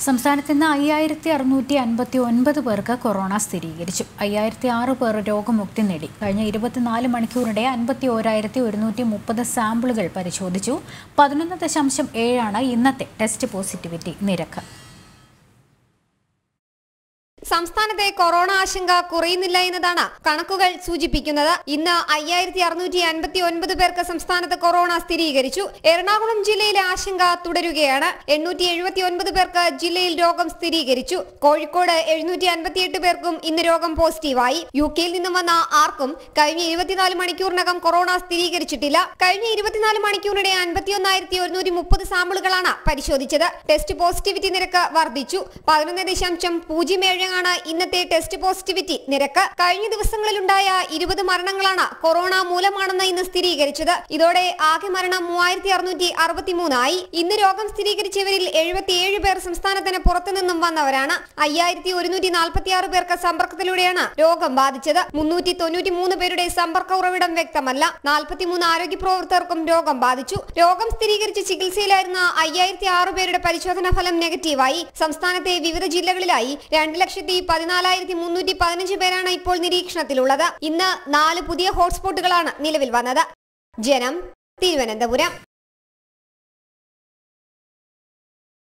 സംസ്ഥാനത്ത് ഇന്ന് അയ്യായിരത്തി അറുന്നൂറ്റി അൻപത്തി ഒൻപത് പേർക്ക് കൊറോണ സ്ഥിരീകരിച്ചു അയ്യായിരത്തി ആറ് പേർ രോഗമുക്തി നേടി കഴിഞ്ഞ ഇരുപത്തിനാല് മണിക്കൂറിടെ അൻപത്തി ഓരായിരത്തി ഒരുന്നൂറ്റി മുപ്പത് സാമ്പിളുകൾ പരിശോധിച്ചു പതിനൊന്ന് ദശാംശം ഏഴാണ് ഇന്നത്തെ ടെസ്റ്റ് പോസിറ്റിവിറ്റി നിരക്ക് സംസ്ഥാനത്തെ കൊറോണ ആശങ്ക കുറയുന്നില്ല എന്നതാണ് കണക്കുകൾ സൂചിപ്പിക്കുന്നത് ഇന്ന് അയ്യായിരത്തി അറുന്നൂറ്റി അൻപത്തി ഒൻപത് പേർക്ക് സംസ്ഥാനത്ത് കൊറോണ സ്ഥിരീകരിച്ചു എറണാകുളം ജില്ലയിലെ ആശങ്ക തുടരുകയാണ് എണ്ണൂറ്റി എഴുപത്തി ഒൻപത് പേർക്ക് ജില്ലയിൽ രോഗം സ്ഥിരീകരിച്ചു കോഴിക്കോട് എഴുന്നൂറ്റി അൻപത്തിയെട്ട് പേർക്കും ഇന്ന് രോഗം പോസിറ്റീവായി യു കെയിൽ നിന്നും വന്ന ആർക്കും കഴിഞ്ഞ ഇരുപത്തിനാല് മണിക്കൂറിനകം കൊറോണ സ്ഥിരീകരിച്ചിട്ടില്ല കഴിഞ്ഞ ഇരുപത്തിനാല് മണിക്കൂറിനിടെ അൻപത്തിയൊന്നായിരത്തി ഒരുന്നൂറ്റി മുപ്പത് സാമ്പിളുകളാണ് പരിശോധിച്ചത് ടെസ്റ്റ് പോസിറ്റിവിറ്റി നിരക്ക് വർദ്ധിച്ചു പതിനൊന്ന് ദശാംശം പൂജ്യം ഏഴാണ് ഇന്നത്തെ ടെസ്റ്റ് പോസിറ്റിവിറ്റി നിരക്ക് കഴിഞ്ഞ ദിവസങ്ങളിലുണ്ടായ ഇരുപത് മരണങ്ങളാണ് കൊറോണ മൂലമാണെന്ന് ഇന്ന് സ്ഥിരീകരിച്ചത് ഇതോടെ ആകെ മരണം മൂവായിരത്തി അറുന്നൂറ്റി അറുപത്തിമൂന്നായി ഇന്ന് രോഗം സ്ഥിരീകരിച്ചവരിൽ എഴുപത്തിയേഴ് പേർ സംസ്ഥാനത്തിന് പുറത്തുനിന്നും വന്നവരാണ് അയ്യായിരത്തി ഒരുന്നൂറ്റി നാൽപ്പത്തി ആറ് പേർക്ക് സമ്പർക്കത്തിലൂടെയാണ് രോഗം ബാധിച്ചത് മുന്നൂറ്റി തൊണ്ണൂറ്റി മൂന്ന് പേരുടെ സമ്പർക്ക ഉറവിടം വ്യക്തമല്ല നാൽപ്പത്തിമൂന്ന് ആരോഗ്യ പ്രവർത്തകർക്കും രോഗം ബാധിച്ചു രോഗം സ്ഥിരീകരിച്ച് ചികിത്സയിലായിരുന്ന അയ്യായിരത്തി ആറ് പേരുടെ പരിശോധനാ ഫലം നെഗറ്റീവായി സംസ്ഥാനത്തെ വിവിധ ജില്ലകളിലായി രണ്ട് ലക്ഷത്തി പതിനാലായിരത്തി മുന്നൂറ്റി പതിനഞ്ച് പേരാണ് ഇപ്പോൾ നിരീക്ഷണത്തിലുള്ളത് ഇന്ന് നാല് പുതിയ ഹോട്ട്സ്പോട്ടുകളാണ് നിലവിൽ വന്നത് ജനം തിരുവനന്തപുരം